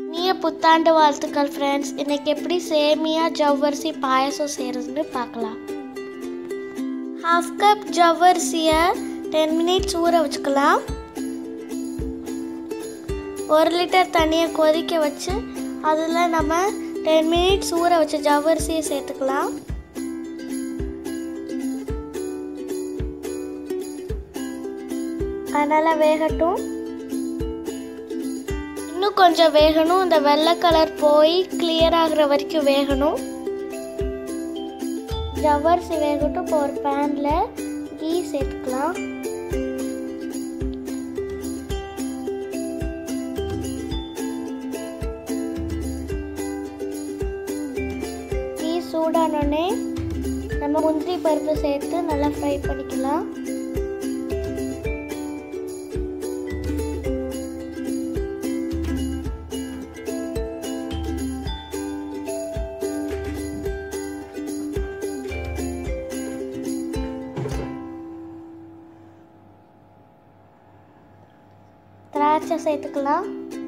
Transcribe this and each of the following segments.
இனிய புத்தாண்டு வாழ்த்துக்கள் ஃப்ரெண்ட்ஸ் இன்னைக்கு எப்படி சேமியா ஜவ்வரிசி பாயசம் செய்கிறதுன்னு பார்க்கலாம் ஹாஃப் கப் ஜவ்வரிசியை டென் மினிட்ஸ் ஊற வச்சுக்கலாம் ஒரு லிட்டர் தண்ணியை கொதிக்க வச்சு அதில் நம்ம டென் மினிட்ஸ் ஊற வச்ச ஜவ்வரிசியை சேர்த்துக்கலாம் அதனால் வேகட்டும் இன்னும் கொஞ்சம் வேகணும் இந்த வெள்ளை கலர் போய் கிளியர் ஆகுற வரைக்கும் வேகணும் ஜவ்வரிசி வேகட்டும் இப்போ ஒரு பேனில் கீ சேர்த்துக்கலாம் கீ சூடானோடனே நம்ம முந்திரி பருப்பு சேர்த்து நல்லா ஃப்ரை பண்ணிக்கலாம் திராட்சை சேர்த்துக்கலாம்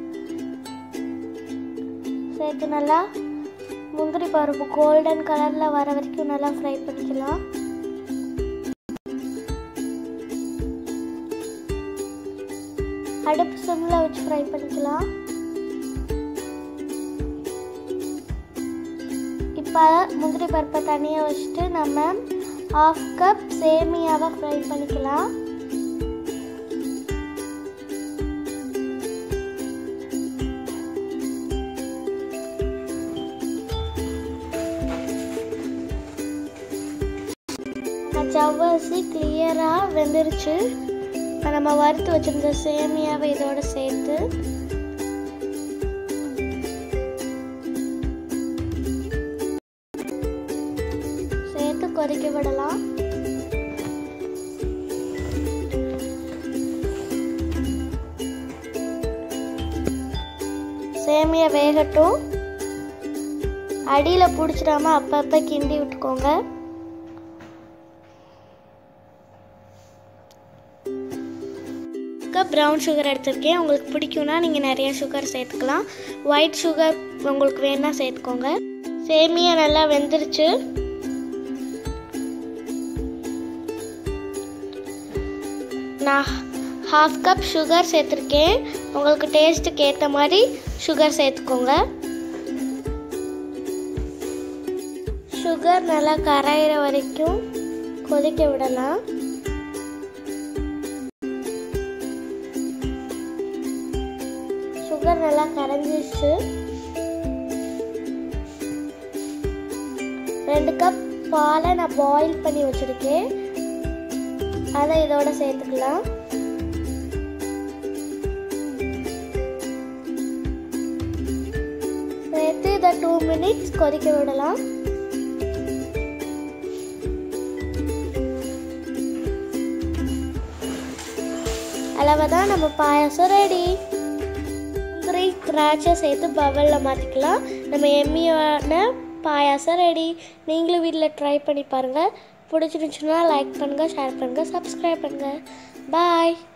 சேர்த்து நல்லா முந்திரி பருப்பு கோல்டன் கலரில் வர வரைக்கும் நல்லா ஃப்ரை பண்ணிக்கலாம் அடுப்பு சிம்மில் வச்சு ஃப்ரை பண்ணிக்கலாம் இப்போ முந்திரி பருப்பை தனியாக வச்சுட்டு நம்ம ஹாஃப் கப் சேமியாவை ஃப்ரை பண்ணிக்கலாம் ஜவ்வரிசி கிளியராக வெந்துருச்சு இப்போ நம்ம வறுத்து வச்சிருந்த சேமியாவை இதோட சேர்த்து சேர்த்து கொதிக்க விடலாம் சேமியா வேகட்டும் அடியில் பிடிச்சிடாம அப்பப்போ கிண்டி விட்டுக்கோங்க கப் ப்ரௌன் சுகர் எடுத்திருக்கேன் உங்களுக்கு பிடிக்கும்னா நீங்கள் நிறைய சுகர் சேர்த்துக்கலாம் ஒயிட் சுகர் உங்களுக்கு வேணால் சேர்த்துக்கோங்க சேமியா நல்லா வெந்துருச்சு நான் ஹாஃப் கப் சுகர் சேர்த்துருக்கேன் உங்களுக்கு டேஸ்ட்டுக்கு ஏற்ற மாதிரி சுகர் சேர்த்துக்கோங்க சுகர் நல்லா கரையிற வரைக்கும் கொதிக்க விடலாம் சுகர் நல்லா கரைஞ்சிருச்சு ரெண்டு கப் பாலை நான் பாயில் பண்ணி வச்சுருக்கேன் அதை இதோட சேர்த்துக்கலாம் சேர்த்து இதை டூ மினிட்ஸ் கொதிக்க விடலாம் அளவை தான் நம்ம பாயாசம் ரெடி முந்திரி திராட்சை சேர்த்து பவலில் மாற்றிக்கலாம் நம்ம எம்மியான பாயாசம் ரெடி நீங்களும் வீட்டில் ட்ரை பண்ணி பாருங்கள் பிடிச்சிருந்துச்சுன்னா லைக் பண்ணுங்கள் ஷேர் பண்ணுங்கள் சப்ஸ்கிரைப் பண்ணுங்கள் பாய்